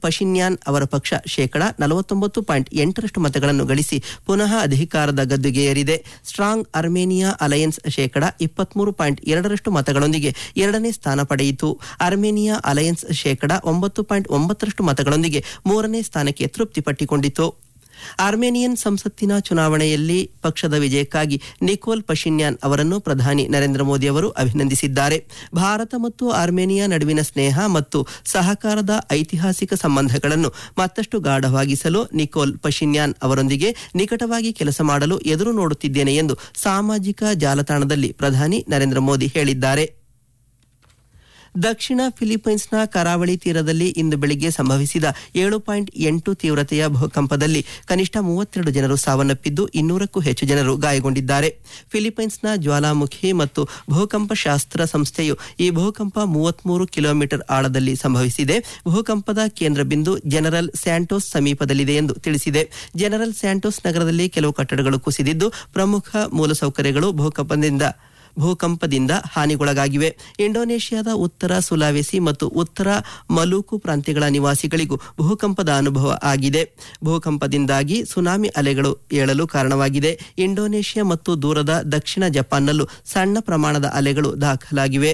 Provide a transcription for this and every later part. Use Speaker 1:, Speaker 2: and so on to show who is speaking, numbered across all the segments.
Speaker 1: ಪಶಿನ್ಯಾನ್ ಅವರ ಪಕ್ಷ ಶೇಕಡ ನಲವತ್ತೊಂಬತ್ತು ಪಾಯಿಂಟ್ ಎಂಟರಷ್ಟು ಮತಗಳನ್ನು ಗಳಿಸಿ ಪುನಃ ಅಧಿಕಾರದ ಗದ್ದುಗೆಯೇರಿದೆ ಸ್ಟ್ರಾಂಗ್ ಅರ್ಮೇನಿಯಾ ಅಲಯನ್ಸ್ ಶೇಕಡ ಇಪ್ಪತ್ಮೂರು ಪಾಯಿಂಟ್ ಎರಡರಷ್ಟು ಮತಗಳೊಂದಿಗೆ ಎರಡನೇ ಸ್ಥಾನ ಪಡೆಯಿತು ಅರ್ಮೇನಿಯಾ ಅಲಯನ್ಸ್ ಶೇಕಡ ಒಂಬತ್ತು ಪಾಯಿಂಟ್ ಒಂಬತ್ತರಷ್ಟು ಮತಗಳೊಂದಿಗೆ ಮೂರನೇ ಸ್ಥಾನಕ್ಕೆ ತೃಪ್ತಿಪಟ್ಟಿಕೊಂಡಿತು ಆರ್ಮೇನಿಯನ್ ಸಂಸತ್ತಿನ ಚುನಾವಣೆಯಲ್ಲಿ ಪಕ್ಷದ ವಿಜಯಕ್ಕಾಗಿ ನಿಕೋಲ್ ಪಶಿನ್ಯಾನ್ ಅವರನ್ನು ಪ್ರಧಾನಿ ನರೇಂದ್ರ ಮೋದಿ ಅವರು ಅಭಿನಂದಿಸಿದ್ದಾರೆ ಭಾರತ ಮತ್ತು ಆರ್ಮೇನಿಯಾ ನಡುವಿನ ಸ್ನೇಹ ಮತ್ತು ಸಹಕಾರದ ಐತಿಹಾಸಿಕ ಸಂಬಂಧಗಳನ್ನು ಮತ್ತಷ್ಟು ಗಾಢವಾಗಿಸಲು ನಿಕೋಲ್ ಪಶಿನ್ಯಾನ್ ಅವರೊಂದಿಗೆ ನಿಕಟವಾಗಿ ಕೆಲಸ ಮಾಡಲು ಎದುರು ನೋಡುತ್ತಿದ್ದೇನೆ ಎಂದು ಸಾಮಾಜಿಕ ಜಾಲತಾಣದಲ್ಲಿ ಪ್ರಧಾನಿ ನರೇಂದ್ರ ಮೋದಿ ಹೇಳಿದ್ದಾರೆ ದಕ್ಷಿಣ ಫಿಲಿಪೈನ್ಸ್ನ ಕರಾವಳಿ ತೀರದಲ್ಲಿ ಇಂದು ಬೆಳಿಗ್ಗೆ ಸಂಭವಿಸಿದ ಏಳು ಪಾಯಿಂಟ್ ಎಂಟು ತೀವ್ರತೆಯ ಭೂಕಂಪದಲ್ಲಿ ಕನಿಷ್ಠ ಮೂವತ್ತೆರಡು ಜನರು ಸಾವನ್ನಪ್ಪಿದ್ದು ಇನ್ನೂರಕ್ಕೂ ಹೆಚ್ಚು ಜನರು ಗಾಯಗೊಂಡಿದ್ದಾರೆ ಫಿಲಿಪೈನ್ಸ್ನ ಜ್ವಾಲಾಮುಖಿ ಮತ್ತು ಭೂಕಂಪ ಶಾಸ್ತ್ರ ಸಂಸ್ಥೆಯು ಈ ಭೂಕಂಪ ಮೂವತ್ಮೂರು ಕಿಲೋಮೀಟರ್ ಆಳದಲ್ಲಿ ಸಂಭವಿಸಿದೆ ಭೂಕಂಪದ ಕೇಂದ್ರ ಬಿಂದು ಜನರಲ್ ಸ್ಯಾಂಟೋಸ್ ಸಮೀಪದಲ್ಲಿದೆ ಎಂದು ತಿಳಿಸಿದೆ ಜನರಲ್ ಸ್ಯಾಂಟೋಸ್ ನಗರದಲ್ಲಿ ಕೆಲವು ಕಟ್ಟಡಗಳು ಕುಸಿದಿದ್ದು ಪ್ರಮುಖ ಮೂಲಸೌಕರ್ಯಗಳು ಭೂಕಂಪದಿಂದ ಭೂಕಂಪದಿಂದ ಹಾನಿಗೊಳಗಾಗಿವೆ ಇಂಡೋನೇಷ್ಯಾದ ಉತ್ತರ ಸುಲಾವೆಸಿ ಮತ್ತು ಉತ್ತರ ಮಲೂಕು ಪ್ರಾಂತ್ಯಗಳ ನಿವಾಸಿಗಳಿಗೂ ಭೂಕಂಪದ ಅನುಭವ ಆಗಿದೆ ಭೂಕಂಪದಿಂದಾಗಿ ಸುನಾಮಿ ಅಲೆಗಳು ಏಳಲು ಕಾರಣವಾಗಿದೆ ಇಂಡೋನೇಷ್ಯಾ ಮತ್ತು ದೂರದ ದಕ್ಷಿಣ ಜಪಾನ್ನಲ್ಲೂ ಸಣ್ಣ ಪ್ರಮಾಣದ ಅಲೆಗಳು ದಾಖಲಾಗಿವೆ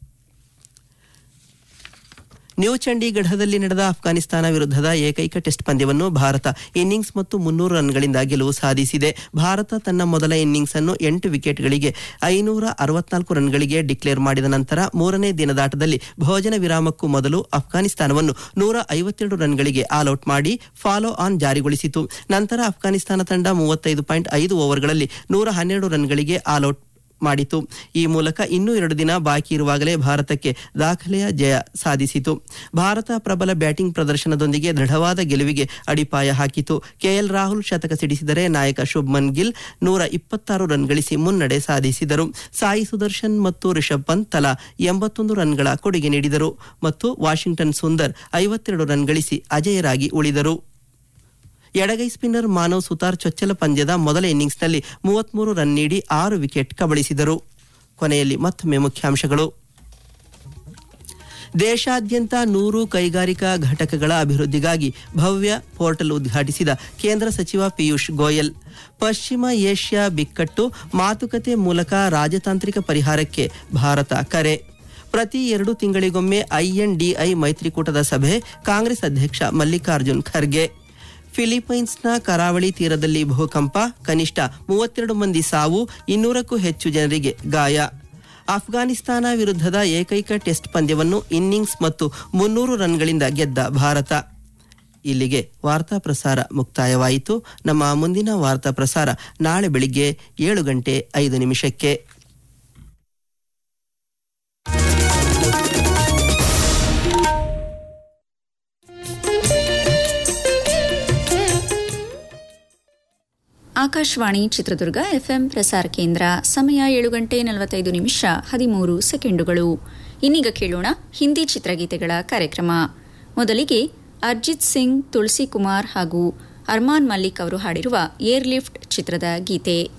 Speaker 1: ನ್ಯೂ ಚಂಡೀಗಢದಲ್ಲಿ ನಡೆದ ಅಫ್ಘಾನಿಸ್ತಾನ ವಿರುದ್ಧದ ಏಕೈಕ ಟೆಸ್ಟ್ ಪಂದ್ಯವನ್ನು ಭಾರತ ಇನ್ನಿಂಗ್ಸ್ ಮತ್ತು ಮುನ್ನೂರು ರನ್ಗಳಿಂದ ಗೆಲುವು ಸಾಧಿಸಿದೆ ಭಾರತ ತನ್ನ ಮೊದಲ ಇನ್ನಿಂಗ್ಸ್ ಅನ್ನು ಎಂಟು ವಿಕೆಟ್ಗಳಿಗೆ ಐನೂರ ಅರವತ್ನಾಲ್ಕು ರನ್ಗಳಿಗೆ ಡಿಕ್ಲೇರ್ ಮಾಡಿದ ನಂತರ ಮೂರನೇ ದಿನದಾಟದಲ್ಲಿ ಭೋಜನ ವಿರಾಮಕ್ಕೂ ಮೊದಲು ಅಫ್ಘಾನಿಸ್ತಾನವನ್ನು ನೂರ ಐವತ್ತೆರಡು ರನ್ಗಳಿಗೆ ಆಲ್ಔಟ್ ಮಾಡಿ ಫಾಲೋ ಆನ್ ಜಾರಿಗೊಳಿಸಿತು ನಂತರ ಅಫ್ಘಾನಿಸ್ತಾನ ತಂಡ ಮೂವತ್ತೈದು ಪಾಯಿಂಟ್ ಐದು ಓವರ್ಗಳಲ್ಲಿ ನೂರ ಹನ್ನೆರಡು ರನ್ಗಳಿಗೆ ಆಲ್ಔಟ್ ಮಾಡಿತು ಈ ಮೂಲಕ ಇನ್ನೂ ಎರಡು ದಿನ ಬಾಕಿ ಇರುವಾಗಲೇ ಭಾರತಕ್ಕೆ ದಾಖಲೆಯ ಜಯ ಸಾಧಿಸಿತು ಭಾರತ ಪ್ರಬಲ ಬ್ಯಾಟಿಂಗ್ ಪ್ರದರ್ಶನದೊಂದಿಗೆ ದೃಢವಾದ ಗೆಲುವಿಗೆ ಅಡಿಪಾಯ ಹಾಕಿತು ಕೆಎಲ್ ರಾಹುಲ್ ಶತಕ ಸಿಡಿಸಿದರೆ ನಾಯಕ ಶುಭ್ಮನ್ ಗಿಲ್ ನೂರ ಇಪ್ಪತ್ತಾರು ರನ್ ಗಳಿಸಿ ಮುನ್ನಡೆ ಸಾಧಿಸಿದರು ಸಾಯಿ ಸುದರ್ಶನ್ ಮತ್ತು ರಿಷಬ್ ಪಂತ್ ತಲಾ ಎಂಬತ್ತೊಂದು ರನ್ಗಳ ಕೊಡುಗೆ ನೀಡಿದರು ಮತ್ತು ವಾಷಿಂಗ್ಟನ್ ಸುಂದರ್ ಐವತ್ತೆರಡು ರನ್ ಗಳಿಸಿ ಅಜೇಯರಾಗಿ ಉಳಿದರು ಎಡಗೈ ಸ್ಪಿನ್ನರ್ ಮಾನವ್ ಸುತಾರ್ ಚೊಚ್ಚಲ ಪಂದ್ಯದ ಮೊದಲ ಇನ್ನಿಂಗ್ಸ್ನಲ್ಲಿ ಮೂವತ್ಮೂರು ರನ್ ನೀಡಿ ಆರು ವಿಕೆಟ್ ಕಬಳಿಸಿದರು ಕೊನೆಯಲ್ಲಿ ಮತ್ತೊಮ್ಮೆ ಮುಖ್ಯಾಂಶಗಳು ದೇಶಾದ್ಯಂತ ನೂರು ಕೈಗಾರಿಕಾ ಘಟಕಗಳ ಅಭಿವೃದ್ಧಿಗಾಗಿ ಭವ್ಯ ಪೋರ್ಟಲ್ ಉದ್ಘಾಟಿಸಿದ ಕೇಂದ್ರ ಸಚಿವ ಪಿಯೂಷ್ ಗೋಯಲ್ ಪಶ್ಚಿಮ ಏಷ್ಯಾ ಬಿಕ್ಕಟ್ಟು ಮಾತುಕತೆ ಮೂಲಕ ರಾಜತಾಂತ್ರಿಕ ಪರಿಹಾರಕ್ಕೆ ಭಾರತ ಕರೆ ಪ್ರತಿ ಎರಡು ತಿಂಗಳಿಗೊಮ್ಮೆ ಐಎನ್ಡಿಐ ಮೈತ್ರಿಕೂಟದ ಸಭೆ ಕಾಂಗ್ರೆಸ್ ಅಧ್ಯಕ್ಷ ಮಲ್ಲಿಕಾರ್ಜುನ್ ಖರ್ಗೆ ಫಿಲಿಪೈನ್ಸ್ನ ಕರಾವಳಿ ತೀರದಲ್ಲಿ ಭೂಕಂಪ ಕನಿಷ್ಠ ಮೂವತ್ತೆರಡು ಮಂದಿ ಸಾವು ಇನ್ನೂರಕ್ಕೂ ಹೆಚ್ಚು ಜನರಿಗೆ ಗಾಯ ಅಫ್ಘಾನಿಸ್ತಾನ ವಿರುದ್ಧದ ಏಕೈಕ ಟೆಸ್ಟ್ ಪಂದ್ಯವನ್ನು ಇನ್ನಿಂಗ್ಸ್ ಮತ್ತು ಮುನ್ನೂರು ರನ್ಗಳಿಂದ ಗೆದ್ದ ಭಾರತ ಇಲ್ಲಿಗೆ ವಾರ್ತಾ ಪ್ರಸಾರ ಮುಕ್ತಾಯವಾಯಿತು ನಮ್ಮ ಮುಂದಿನ ವಾರ್ತಾ ಪ್ರಸಾರ ನಾಳೆ ಬೆಳಿಗ್ಗೆ ಏಳು ಗಂಟೆ ಐದು ನಿಮಿಷಕ್ಕೆ
Speaker 2: ಆಕಾಶವಾಣಿ ಚಿತ್ರದುರ್ಗ ಎಫ್ಎಂ ಪ್ರಸಾರ ಕೇಂದ್ರ ಸಮಯ ಏಳು ಗಂಟೆ ನಲವತ್ತೈದು ನಿಮಿಷ ಹದಿಮೂರು ಸೆಕೆಂಡುಗಳು ಇನ್ನೀಗ ಕೇಳೋಣ ಹಿಂದಿ ಚಿತ್ರಗೀತೆಗಳ ಕಾರ್ಯಕ್ರಮ ಮೊದಲಿಗೆ ಅರ್ಜಿತ್ ಸಿಂಗ್ ತುಳಸಿ ಕುಮಾರ್ ಹಾಗೂ ಅರ್ಮಾನ್ ಮಲ್ಲಿಕ್ ಅವರು ಹಾಡಿರುವ ಏರ್ ಲಿಫ್ಟ್ ಚಿತ್ರದ ಗೀತೆ